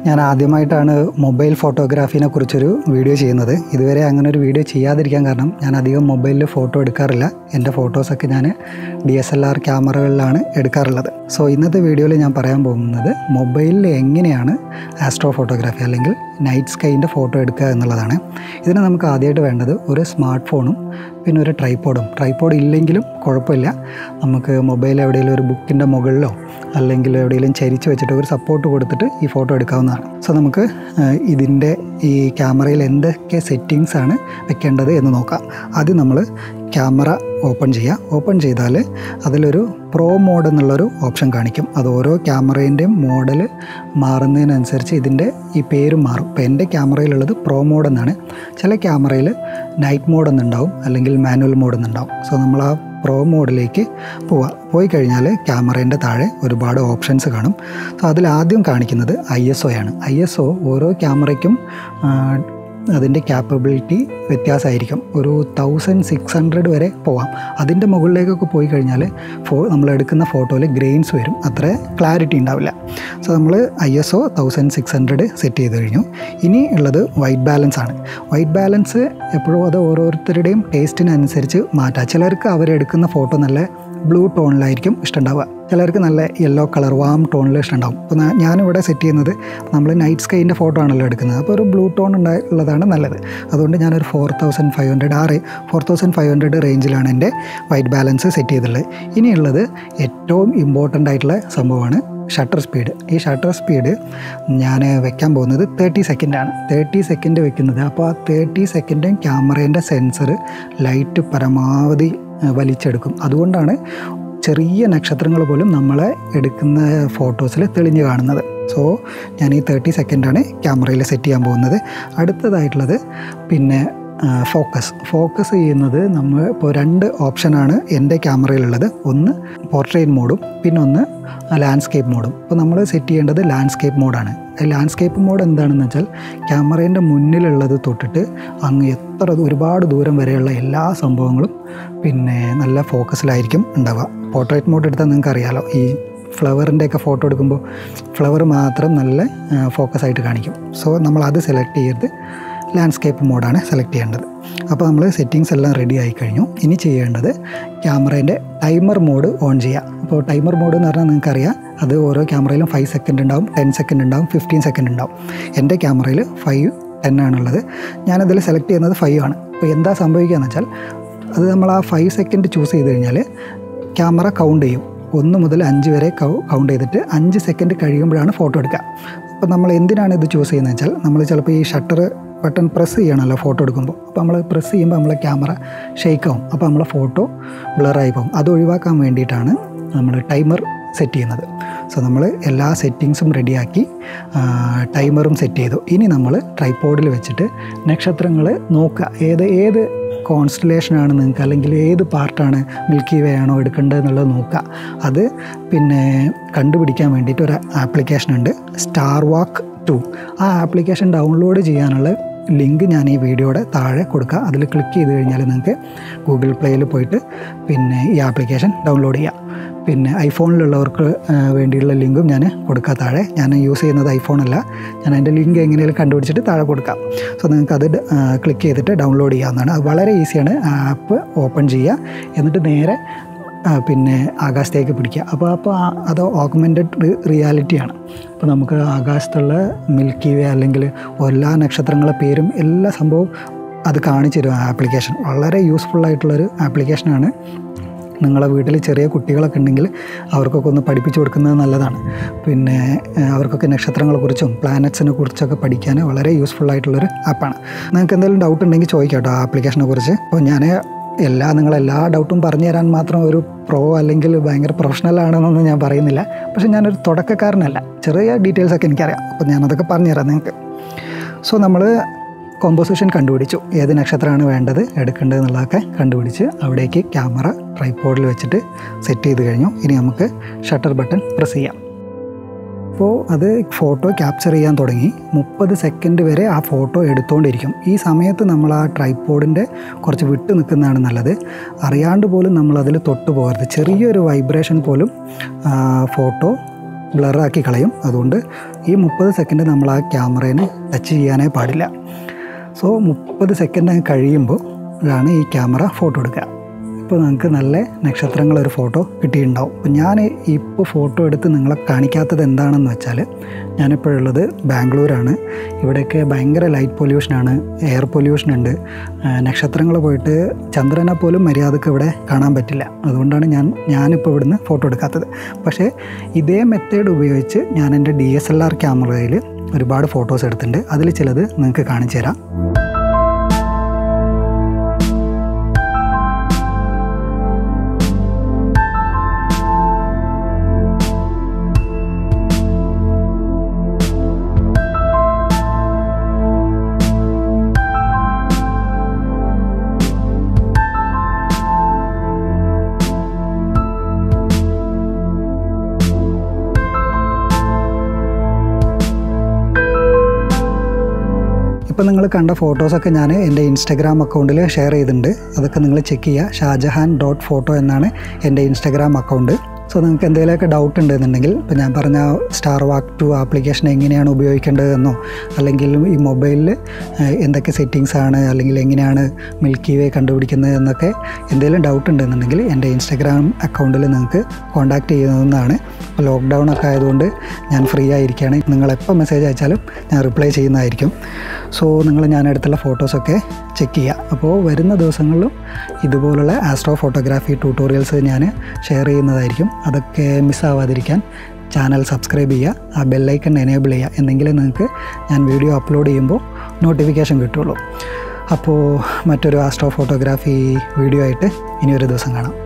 ഞാൻ ആദ്യമായിട്ടാണ് മൊബൈൽ ഫോട്ടോഗ്രാഫിനെ കുറിച്ചൊരു വീഡിയോ ചെയ്യുന്നത് ഇതുവരെ അങ്ങനെ ഒരു വീഡിയോ ചെയ്യാതിരിക്കാൻ കാരണം ഞാൻ അധികം മൊബൈലിൽ ഫോട്ടോ എടുക്കാറില്ല എൻ്റെ ഫോട്ടോസൊക്കെ ഞാൻ ഡി എസ് എൽ ആർ ക്യാമറകളിലാണ് എടുക്കാറുള്ളത് സോ ഇന്നത്തെ വീഡിയോയിൽ ഞാൻ പറയാൻ പോകുന്നത് മൊബൈലിൽ എങ്ങനെയാണ് ആസ്ട്രോ ഫോട്ടോഗ്രാഫി അല്ലെങ്കിൽ നൈറ്റ് സ്കൈൻ്റെ ഫോട്ടോ എടുക്കുക എന്നുള്ളതാണ് ഇതിന് നമുക്ക് ആദ്യമായിട്ട് വേണ്ടത് ഒരു സ്മാർട്ട് ഫോണും പിന്നെ ഒരു ട്രൈപ്പോഡും ട്രൈപ്പോഡ് ഇല്ലെങ്കിലും കുഴപ്പമില്ല നമുക്ക് മൊബൈൽ എവിടെയെങ്കിലും ഒരു ബുക്കിൻ്റെ മുകളിലോ അല്ലെങ്കിൽ എവിടെയെങ്കിലും ചരിച്ച് വെച്ചിട്ട് ഒരു സപ്പോർട്ട് കൊടുത്തിട്ട് ഈ ഫോട്ടോ എടുക്കാവുന്നതാണ് സോ നമുക്ക് ഇതിൻ്റെ ഈ ക്യാമറയിൽ എന്തൊക്കെ സെറ്റിങ്സ് ആണ് വെക്കേണ്ടത് എന്ന് നോക്കാം ആദ്യം നമ്മൾ ക്യാമറ ഓപ്പൺ ചെയ്യുക ഓപ്പൺ ചെയ്താൽ അതിലൊരു പ്രോ മോഡ് എന്നുള്ളൊരു ഓപ്ഷൻ കാണിക്കും അത് ഓരോ ക്യാമറേൻ്റെയും മോഡൽ മാറുന്നതിനനുസരിച്ച് ഇതിൻ്റെ ഈ പേരും മാറും ഇപ്പോൾ എൻ്റെ ക്യാമറയിലുള്ളത് പ്രോ മോഡ് എന്നാണ് ചില ക്യാമറയിൽ നൈറ്റ് മോഡ് എന്നുണ്ടാവും അല്ലെങ്കിൽ മാനുവൽ മോഡ് എന്നുണ്ടാവും സോ നമ്മൾ ആ പ്രോ മോഡിലേക്ക് പോവുക പോയി കഴിഞ്ഞാൽ ക്യാമറേൻ്റെ താഴെ ഒരുപാട് ഓപ്ഷൻസ് കാണും സോ അതിൽ ആദ്യം കാണിക്കുന്നത് ഐ എസ് ഒ ആണ് ഐ എസ് ഒ ഓരോ ക്യാമറയ്ക്കും അതിൻ്റെ ക്യാപ്പബിലിറ്റി വ്യത്യാസമായിരിക്കും ഒരു തൗസൻഡ് സിക്സ് ഹൺഡ്രഡ് വരെ പോവാം അതിൻ്റെ മുകളിലേക്കൊക്കെ പോയി കഴിഞ്ഞാൽ ഫോ നമ്മൾ എടുക്കുന്ന ഫോട്ടോയിൽ ഗ്രെയിൻസ് വരും അത്ര ക്ലാരിറ്റി ഉണ്ടാവില്ല സോ നമ്മൾ I S O thousand six hundred set ചെയ്ത് കഴിഞ്ഞു ഇനി ഉള്ളത് വൈറ്റ് ബാലൻസ് ആണ് വൈറ്റ് ബാലൻസ് എപ്പോഴും അത് ഓരോരുത്തരുടെയും ടേസ്റ്റിനനുസരിച്ച് മാറ്റാം ചിലർക്ക് അവരെടുക്കുന്ന ഫോട്ടോ നല്ല ബ്ലൂ ടോണിലായിരിക്കും ഇഷ്ടമുണ്ടാവുക ചിലർക്ക് നല്ല യെല്ലോ കളർ വാം ടോണിൽ ഇഷ്ടമുണ്ടാവും അപ്പോൾ ഞാനിവിടെ സെറ്റ് ചെയ്യുന്നത് നമ്മൾ നൈറ്റ് സ്കൈൻ്റെ ഫോട്ടോ ആണല്ലോ എടുക്കുന്നത് അപ്പോൾ ഒരു ബ്ലൂ ടോൺ ഉണ്ടാ ഉള്ളതാണ് നല്ലത് അതുകൊണ്ട് ഞാനൊരു ഫോർ തൗസൻഡ് ഫൈവ് ഹൺഡ്രഡ് ആ റേ ഫോർ തൗസൻഡ് ഫൈവ് ഹൺഡ്രഡ് റേഞ്ചിലാണ് എൻ്റെ വൈറ്റ് ബാലൻസ് സെറ്റ് ചെയ്തിട്ടുള്ളത് ഇനിയുള്ളത് ഏറ്റവും ഇമ്പോർട്ടൻ്റ് ആയിട്ടുള്ള സംഭവമാണ് ഷട്ടർ സ്പീഡ് ഈ ഷട്ടർ സ്പീഡ് ഞാൻ വെക്കാൻ പോകുന്നത് തേർട്ടി സെക്കൻഡാണ് തേർട്ടി സെക്കൻഡ് വെക്കുന്നത് അപ്പോൾ ആ തേർട്ടി സെക്കൻഡും ക്യാമറേൻ്റെ സെൻസർ ലൈറ്റ് പരമാവധി വലിച്ചെടുക്കും അതുകൊണ്ടാണ് ചെറിയ നക്ഷത്രങ്ങൾ പോലും നമ്മളെ എടുക്കുന്ന ഫോട്ടോസിൽ തെളിഞ്ഞ് കാണുന്നത് സോ ഞാൻ ഈ തേർട്ടി സെക്കൻഡാണ് ക്യാമറയിൽ സെറ്റ് ചെയ്യാൻ പോകുന്നത് അടുത്തതായിട്ടുള്ളത് പിന്നെ ഫോക്കസ് ഫോക്കസ് ചെയ്യുന്നത് നമ്മൾ ഇപ്പോൾ രണ്ട് ഓപ്ഷനാണ് എൻ്റെ ക്യാമറയിലുള്ളത് ഒന്ന് പോർട്രേറ്റ് മോഡും പിന്നെ ഒന്ന് ലാൻഡ്സ്കേപ്പ് മോഡും അപ്പോൾ നമ്മൾ സെറ്റ് ചെയ്യേണ്ടത് ലാൻഡ്സ്കേപ്പ് മോഡാണ് ലാൻഡ്സ്കേപ്പ് മോഡ് എന്താണെന്ന് വെച്ചാൽ ക്യാമറേൻ്റെ മുന്നിലുള്ളത് തൊട്ടിട്ട് അങ്ങ് എത്ര ഒരുപാട് ദൂരം വരെയുള്ള എല്ലാ സംഭവങ്ങളും പിന്നെ നല്ല ഫോക്കസിലായിരിക്കും ഉണ്ടാവുക പോർട്രേറ്റ് മോഡ് എടുത്താൽ നിങ്ങൾക്ക് അറിയാമല്ലോ ഈ ഫ്ലവറിൻ്റെ ഒക്കെ ഫോട്ടോ എടുക്കുമ്പോൾ ഫ്ലവർ മാത്രം നല്ല ഫോക്കസ് ആയിട്ട് കാണിക്കും സോ നമ്മൾ അത് സെലക്ട് ചെയ്ത് ലാൻഡ്സ്കേപ്പ് മോഡാണ് സെലക്ട് ചെയ്യേണ്ടത് അപ്പോൾ നമ്മൾ സെറ്റിങ്സ് എല്ലാം റെഡി ആയി കഴിഞ്ഞു ഇനി ചെയ്യേണ്ടത് ക്യാമറേൻ്റെ ടൈമർ മോഡ് ഓൺ ചെയ്യുക അപ്പോൾ ടൈമർ മോഡ് എന്ന് പറഞ്ഞാൽ നിങ്ങൾക്കറിയാം അത് ഓരോ ക്യാമറയിലും ഫൈവ് സെക്കൻഡ് ഉണ്ടാവും ടെൻ സെക്കൻഡ് ഉണ്ടാവും ഫിഫ്റ്റീൻ സെക്കൻഡ് ഉണ്ടാവും എൻ്റെ ക്യാമറയിൽ ഫൈവ് ടെൻ ആണുള്ളത് ഞാനതിൽ സെലക്ട് ചെയ്യുന്നത് ഫൈവ് ആണ് അപ്പോൾ എന്താ സംഭവിക്കുക എന്ന് വെച്ചാൽ അത് നമ്മൾ ആ ഫൈവ് സെക്കൻഡ് ചൂസ് ചെയ്ത് കഴിഞ്ഞാൽ ക്യാമറ കൗണ്ട് ചെയ്യും ഒന്ന് മുതൽ അഞ്ച് വരെ കൗ കൗണ്ട് ചെയ്തിട്ട് അഞ്ച് സെക്കൻഡ് കഴിയുമ്പോഴാണ് ഫോട്ടോ എടുക്കുക അപ്പോൾ നമ്മൾ എന്തിനാണ് ഇത് ചൂസ് ചെയ്യുന്നത് വെച്ചാൽ നമ്മൾ ചിലപ്പോൾ ഈ ഷട്ടർ ബട്ടൺ പ്രസ് ചെയ്യണമല്ലോ ഫോട്ടോ എടുക്കുമ്പോൾ അപ്പോൾ നമ്മൾ പ്രസ് ചെയ്യുമ്പോൾ നമ്മളെ ക്യാമറ ഷെയ്ക്ക് ആവും അപ്പോൾ നമ്മളെ ഫോട്ടോ ബ്ലറായി പോകും അത് ഒഴിവാക്കാൻ വേണ്ടിയിട്ടാണ് നമ്മൾ ടൈമർ സെറ്റ് ചെയ്യുന്നത് സോ നമ്മൾ എല്ലാ സെറ്റിങ്സും റെഡിയാക്കി ടൈമറും സെറ്റ് ചെയ്തു ഇനി നമ്മൾ ട്രൈപ്പോഡിൽ വെച്ചിട്ട് നക്ഷത്രങ്ങൾ നോക്കുക ഏത് ഏത് കോൺസ്റ്റലേഷനാണ് നിങ്ങൾക്ക് അല്ലെങ്കിൽ ഏത് പാർട്ടാണ് മിൽക്കി വേ ആണോ എടുക്കേണ്ടത് എന്നുള്ളത് നോക്കുക അത് പിന്നെ കണ്ടുപിടിക്കാൻ വേണ്ടിയിട്ട് ഒരു ആപ്ലിക്കേഷൻ ഉണ്ട് സ്റ്റാർ വാക്ക് ടു ആ ആപ്ലിക്കേഷൻ ഡൗൺലോഡ് ചെയ്യാനുള്ള ലിങ്ക് ഞാൻ ഈ വീഡിയോയുടെ താഴെ കൊടുക്കുക അതിൽ ക്ലിക്ക് ചെയ്ത് കഴിഞ്ഞാൽ നിങ്ങൾക്ക് ഗൂഗിൾ പ്ലേയിൽ പോയിട്ട് പിന്നെ ഈ ആപ്ലിക്കേഷൻ ഡൗൺലോഡ് ചെയ്യാം പിന്നെ ഐഫോണിലുള്ളവർക്ക് വേണ്ടിയുള്ള ലിങ്കും ഞാൻ കൊടുക്കാം താഴെ ഞാൻ യൂസ് ചെയ്യുന്നത് ഐഫോണല്ല ഞാൻ അതിൻ്റെ ലിങ്ക് എങ്ങനെയും കണ്ടുപിടിച്ചിട്ട് താഴെ കൊടുക്കാം സോ നിങ്ങൾക്ക് അത് ക്ലിക്ക് ചെയ്തിട്ട് ഡൗൺലോഡ് ചെയ്യാവുന്നതാണ് അത് വളരെ ഈസിയാണ് ആപ്പ് ഓപ്പൺ ചെയ്യുക എന്നിട്ട് നേരെ പിന്നെ ആകാശത്തേക്ക് പിടിക്കുക അപ്പോൾ അപ്പോൾ അത് ഓഗ്മെൻറ്റഡ് റിയാലിറ്റിയാണ് അപ്പോൾ നമുക്ക് ആകാശത്തുള്ള മിൽക്കി വേ അല്ലെങ്കിൽ എല്ലാ നക്ഷത്രങ്ങളുടെ പേരും എല്ലാ സംഭവവും അത് കാണിച്ചു തരും ആ ആപ്ലിക്കേഷൻ വളരെ യൂസ്ഫുൾ ആയിട്ടുള്ളൊരു ആപ്ലിക്കേഷനാണ് നിങ്ങളെ വീട്ടിൽ ചെറിയ കുട്ടികളൊക്കെ ഉണ്ടെങ്കിൽ അവർക്കൊക്കെ ഒന്ന് പഠിപ്പിച്ചു കൊടുക്കുന്നത് നല്ലതാണ് പിന്നെ അവർക്കൊക്കെ നക്ഷത്രങ്ങളെക്കുറിച്ചും പ്ലാനറ്റ്സിനെ കുറിച്ചൊക്കെ പഠിക്കാൻ വളരെ യൂസ്ഫുൾ ആയിട്ടുള്ളൊരു ആപ്പാണ് നിങ്ങൾക്ക് എന്തെങ്കിലും ഡൗട്ട് ഉണ്ടെങ്കിൽ ചോദിക്കാം കേട്ടോ ആ ആപ്ലിക്കേഷനെ കുറിച്ച് അപ്പോൾ ഞാൻ എല്ലാ നിങ്ങൾ എല്ലാ ഡൗട്ടും പറഞ്ഞു തരാൻ മാത്രം ഒരു പ്രോ അല്ലെങ്കിൽ ഭയങ്കര പ്രൊഫഷണൽ ആണെന്നൊന്നും ഞാൻ പറയുന്നില്ല പക്ഷേ ഞാനൊരു തുടക്കക്കാരനല്ല ചെറിയ ഡീറ്റെയിൽസ് ഒക്കെ എനിക്കറിയാം അപ്പോൾ ഞാനതൊക്കെ പറഞ്ഞുതരാം നിങ്ങൾക്ക് സോ നമ്മൾ കോമ്പോസിഷൻ കണ്ടുപിടിച്ചു ഏത് നക്ഷത്രമാണ് വേണ്ടത് എടുക്കേണ്ടത് എന്നുള്ളതൊക്കെ കണ്ടുപിടിച്ച് അവിടേക്ക് ക്യാമറ ട്രൈപ്പോഡിൽ വെച്ചിട്ട് സെറ്റ് ചെയ്ത് കഴിഞ്ഞു ഇനി നമുക്ക് ഷട്ടർ ബട്ടൺ പ്രസ് ചെയ്യാം അപ്പോൾ അത് ഫോട്ടോ ക്യാപ്ചർ ചെയ്യാൻ തുടങ്ങി മുപ്പത് സെക്കൻഡ് വരെ ആ ഫോട്ടോ എടുത്തുകൊണ്ടിരിക്കും ഈ സമയത്ത് നമ്മൾ ആ ട്രൈപ്പോഡിൻ്റെ കുറച്ച് വിട്ട് നിൽക്കുന്നതാണ് നല്ലത് അറിയാണ്ട് പോലും നമ്മൾ അതിൽ തൊട്ട് പോകരുത് ചെറിയൊരു വൈബ്രേഷൻ പോലും ഫോട്ടോ ബ്ലറാക്കി കളയും അതുകൊണ്ട് ഈ മുപ്പത് സെക്കൻഡ് നമ്മൾ ആ ക്യാമറേനെ ടച്ച് ചെയ്യാനേ പാടില്ല സോ മുപ്പത് സെക്കൻഡ് കഴിയുമ്പോൾ ആണ് ഈ ക്യാമറ ഫോട്ടോ എടുക്കുക ഇപ്പോൾ നിങ്ങൾക്ക് നല്ല നക്ഷത്രങ്ങളൊരു ഫോട്ടോ കിട്ടിയിട്ടുണ്ടാവും അപ്പോൾ ഞാൻ ഇപ്പോൾ ഫോട്ടോ എടുത്ത് നിങ്ങളെ കാണിക്കാത്തത് എന്താണെന്ന് വെച്ചാൽ ഞാനിപ്പോഴുള്ളത് ബാംഗ്ലൂരാണ് ഇവിടെയൊക്കെ ഭയങ്കര ലൈറ്റ് പൊല്യൂഷനാണ് എയർ പൊല്യൂഷൻ ഉണ്ട് നക്ഷത്രങ്ങൾ പോയിട്ട് ചന്ദ്രനെ പോലും മര്യാദക്ക് ഇവിടെ കാണാൻ പറ്റില്ല അതുകൊണ്ടാണ് ഞാൻ ഞാനിപ്പോൾ ഇവിടുന്ന് ഫോട്ടോ എടുക്കാത്തത് പക്ഷേ ഇതേ മെത്തേഡ് ഉപയോഗിച്ച് ഞാൻ എൻ്റെ ഡി എസ് എൽ ആർ ക്യാമറയിൽ ഒരുപാട് ഫോട്ടോസ് എടുത്തിട്ടുണ്ട് അതിൽ ചിലത് നിങ്ങൾക്ക് കാണിച്ചു തരാം ഇപ്പം നിങ്ങൾ കണ്ട ഫോട്ടോസൊക്കെ ഞാൻ എൻ്റെ ഇൻസ്റ്റഗ്രാം അക്കൗണ്ടിൽ ഷെയർ ചെയ്തിട്ടുണ്ട് അതൊക്കെ നിങ്ങൾ ചെക്ക് ചെയ്യുക ഷാജഹാൻ ഡോട്ട് ഫോട്ടോ എന്നാണ് എൻ്റെ ഇൻസ്റ്റഗ്രാം അക്കൗണ്ട് സോ നിങ്ങൾക്ക് എന്തെങ്കിലുമൊക്കെ ഡൗട്ട് ഉണ്ടെന്നുണ്ടെങ്കിൽ ഇപ്പം ഞാൻ പറഞ്ഞ സ്റ്റാർ വാക്ക് ടു ആപ്ലിക്കേഷൻ എങ്ങനെയാണ് ഉപയോഗിക്കേണ്ടതെന്നോ അല്ലെങ്കിൽ ഈ മൊബൈലിൽ എന്തൊക്കെ സെറ്റിങ്സ് ആണ് അല്ലെങ്കിൽ എങ്ങനെയാണ് മിൽക്കി വേ കണ്ടുപിടിക്കുന്നത് എന്നൊക്കെ എന്തെങ്കിലും ഡൗട്ട് ഉണ്ടെന്നുണ്ടെങ്കിൽ എൻ്റെ ഇൻസ്റ്റഗ്രാം അക്കൗണ്ടിൽ നിങ്ങൾക്ക് കോൺടാക്റ്റ് ചെയ്യുന്നതാണ് ഇപ്പോൾ ലോക്ക്ഡൗൺ ഒക്കെ ആയതുകൊണ്ട് ഞാൻ ഫ്രീ ആയിരിക്കുകയാണ് നിങ്ങൾ എപ്പോൾ മെസ്സേജ് അയച്ചാലും ഞാൻ റിപ്ലൈ ചെയ്യുന്നതായിരിക്കും സോ നിങ്ങൾ ഞാൻ എടുത്തുള്ള ഫോട്ടോസൊക്കെ ചെക്ക് ചെയ്യുക അപ്പോൾ വരുന്ന ദിവസങ്ങളിലും ഇതുപോലുള്ള ആസ്ട്രോ ഫോട്ടോഗ്രാഫി ട്യൂട്ടോറിയൽസ് ഞാൻ ഷെയർ ചെയ്യുന്നതായിരിക്കും അതൊക്കെ മിസ്സാവാതിരിക്കാൻ ചാനൽ സബ്സ്ക്രൈബ് ചെയ്യുക ആ ബെല്ലൈക്കൺ എനേബിൾ ചെയ്യുക എന്നെങ്കിലും നിങ്ങൾക്ക് ഞാൻ വീഡിയോ അപ്ലോഡ് ചെയ്യുമ്പോൾ നോട്ടിഫിക്കേഷൻ കിട്ടുള്ളൂ അപ്പോൾ മറ്റൊരു ആസ്ട്രോ ഫോട്ടോഗ്രാഫി വീഡിയോ ആയിട്ട് ഇനി ഒരു ദിവസം കാണാം